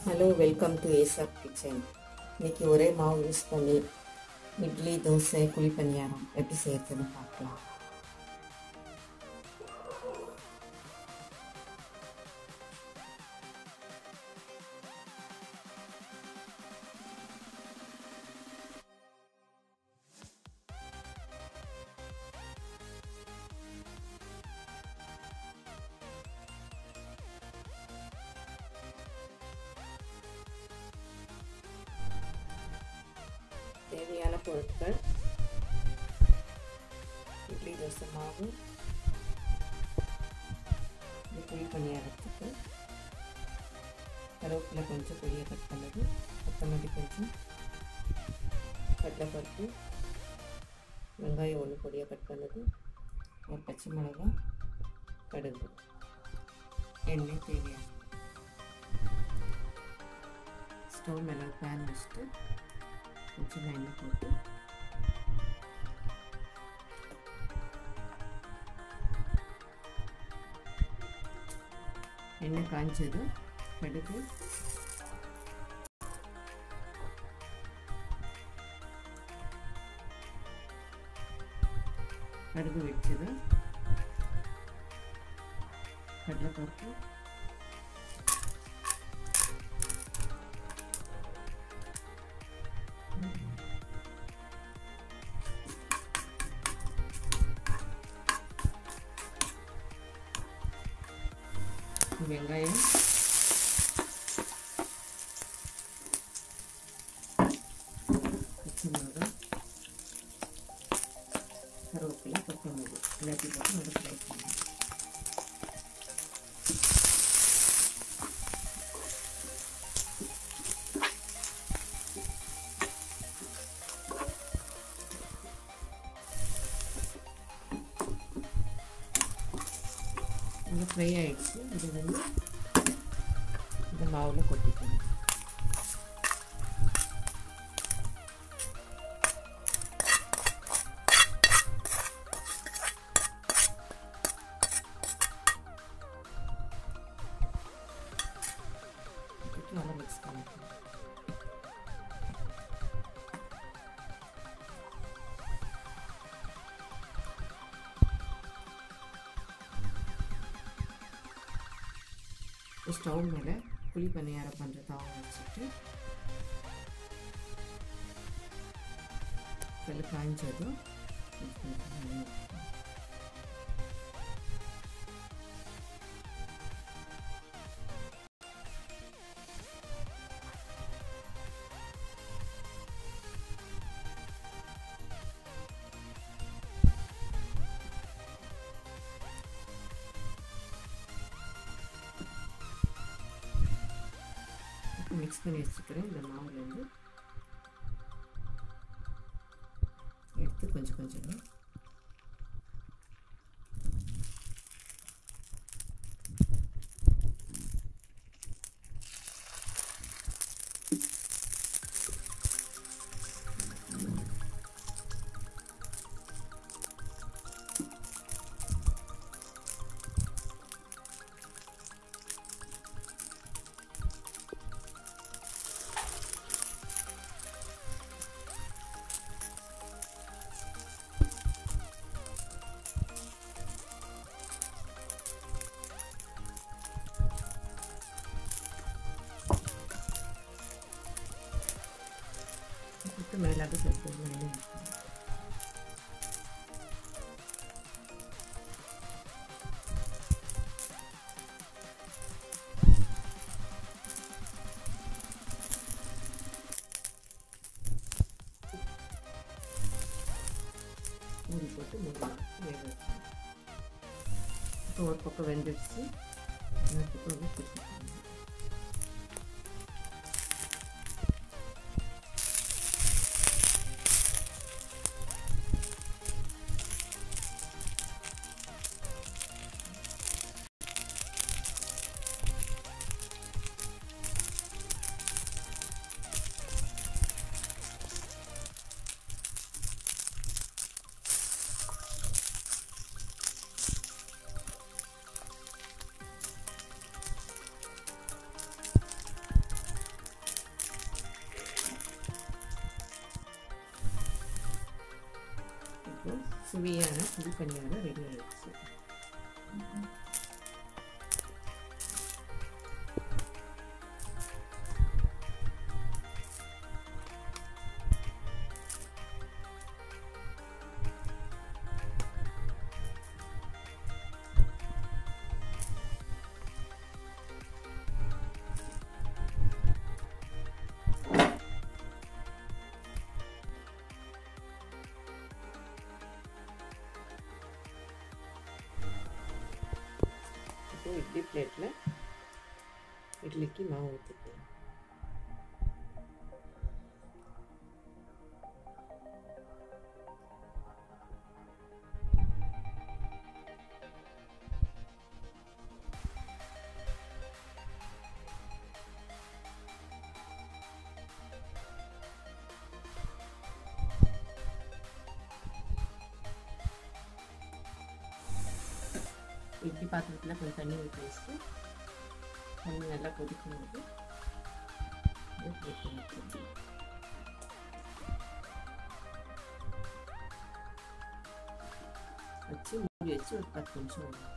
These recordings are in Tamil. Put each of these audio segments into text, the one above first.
ஹலோ வெல்கம் டு ஏசாப் கிச்சன் இன்னைக்கு ஒரே மாவு யூஸ் பண்ணி இட்லி தோசை குழி பணியாரம் எப்படி செய்யறதுன்னு பார்க்கலாம் தேவையான பொருட்கள் இட்லி தோசை மாவு இந்த குழி பணியாரத்துக்கு கருவேப்பிலை கொஞ்சம் பொடியை கட் பண்ணது கொத்தமல்லி கொஞ்சம் கடலைப்பருப்பு வெங்காயம் ஒன்று பொடியாக கட் பண்ணது ஒரு பச்சை மிளகா கடுகு எண்ணெய் தேவையான ஸ்டவ் மேலே பேன் வச்சுட்டு கொஞ்சம் எண்ணெய் போட்டு எண்ணெய் காய்ச்சது கடுகு கடுகு வெடிச்சது கடலைப்பருப்பு வெங்காயம் பச்சை மிளகாய் கருவேப்பிலை கொத்தமல்லி எல்லாத்தையும் போட்டு நல்லா ஃப்ரை பண்ணணும் நல்லா ஃப்ரை ஆகிடுச்சு இது வந்து இந்த மாவில் கொட்டிக்கணும் நல்லா மிக்ஸ் பண்ணிக்கணும் ஸ்டவ் மேலே குழி பணியாரம் பண்ணுற தாவை வச்சுட்டு கல் காய்ஞ்சதும் மிக்ஸ் பண்ணி வச்சுக்கிறேன் இந்த மாவுலேருந்து எடுத்து கொஞ்சம் கொஞ்சமாக போட்டு மேலாக சேர்த்து மேலே மூடி போட்டு மூடி வேக வச்சு இப்போ ஒரு பக்கம் வெந்துடுச்சு இன்னொரு பக்கம் வந்து திருப்பி இப்போ சுவையான குழி பணியாரம் ரெடி ஆயிடுச்சு இப்போ இட்லி பிளேட்டில் இட்லிக்கு மாவு ஊற்றிக்கலாம் இட்லி பாத்திரத்தில் கொஞ்சம் தண்ணி ஊற்றி வச்சுட்டு தண்ணி நல்லா கொதிக்கும் போது இதை போட்டு வைக்கணும். வச்சு மூடி வச்சு ஒரு பத்து நிமிஷம் விடணும்.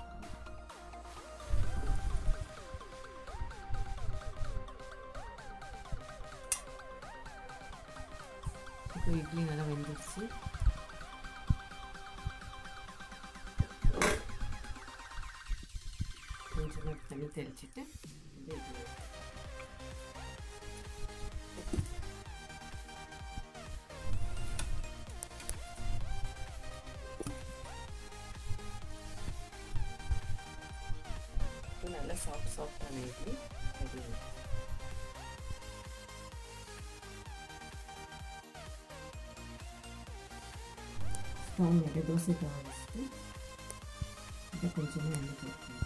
இப்போ இட்லி நல்லா வெந்துருச்சு கொஞ்சமாக தண்ணி தெளிச்சிட்டு இது இட்லி இப்போ நல்லா சாஃப்ட் சாஃப்டான இட்லி ரெடி ஆயிடுச்சு ஸ்டவ் மேலே தோசை தவா வச்சுட்டு இதை கொஞ்சமாக எண்ணெய் போட்டுக்கணும்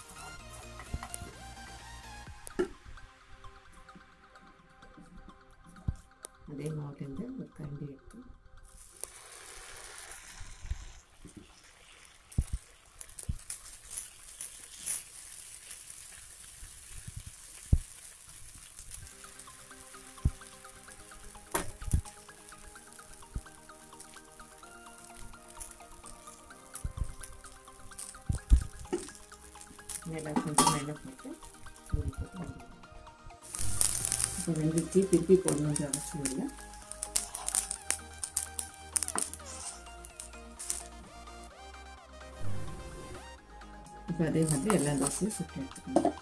அதே மாவுலேருந்து ஒரு கரண்டி எடுத்து மேலே கொஞ்சம் மேலே போட்டு மூடி போட்டு வந்துடும் இப்போ வெந்துச்சு திருப்பி போடணுன்ற அவசியம் இல்லை இப்போ அதே மாதிரி எல்லா தோசையும் சுட்டு எடுத்துக்கணும்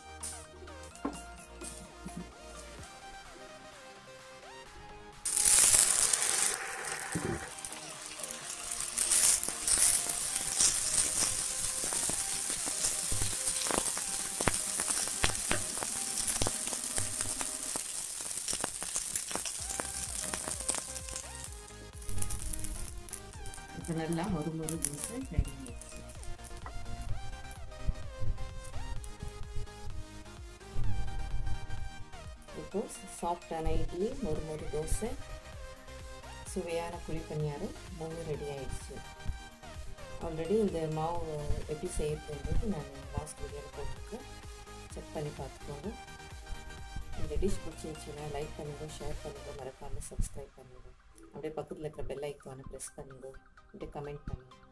இப்போ நல்லா மொறு மொறு தோசை ரெடி ஆயிடுச்சு இப்போ சாஃப்டான இட்லி மொறு மொறு தோசை சுவையான குழி பணியாரம் மூணு ரெடி ஆயிடுச்சு ஆல்ரெடி இந்த மாவு எப்படி செய்யறதுன்றது நான் லாஸ்ட் வீடியோவில் போட்டிருக்கேன் செக் பண்ணி பார்த்துக்கோங்க இந்த டிஷ் பிடிச்சிருந்துச்சுன்னா லைக் பண்ணுங்க ஷேர் பண்ணுங்க மறக்காமல் சப்ஸ்கிரைப் பண்ணுங்க அப்படியே பக்கத்தில் இருக்கிற பெல் ஐக்கானை ப்ரெஸ் பண்ணுங்க அப்படியே கமெண்ட் பண்ணுங்க